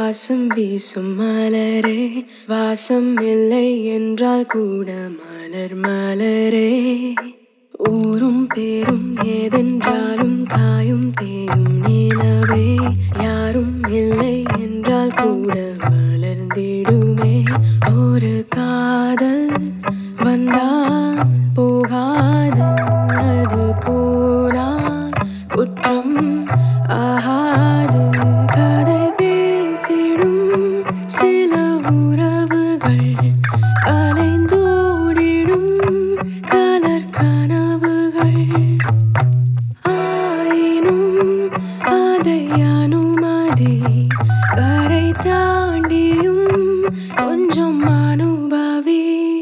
வாசம் வீசும் மலரே வாசம் இல்லை என்றால் கூட மலர் மலரே ஊரும் பேரும் ஏதென்றாலும் காயும் தேயும் நிலவே யாரும் இல்லை என்றால் கூட வளர்ந்திடுமே ஒரு காதல் வந்தால் போகாது அது போனால் குற்றம் ஆகாது கதை பேசிடும் சில உறவுகள் கலைந்தோடிடும் கலர் கனவுகள் ஆயினும் அதை அனுமதி கரை தாண்டியும் கொஞ்சம் அனுபவி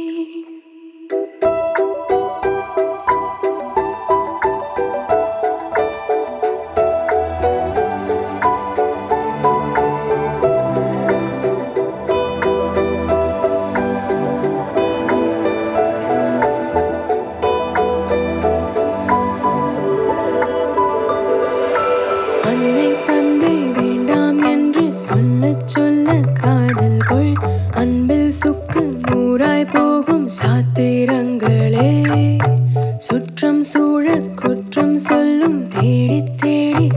அன்னை தந்தை வேண்டாம் என்று சொல்ல சொல்ல காதல் கொள் அன்பில் சுக்கு நூறாய் போகும் சாத்திரங்களே சுற்றம் சூழ குற்றம் சொல்லும் தேடி தேடி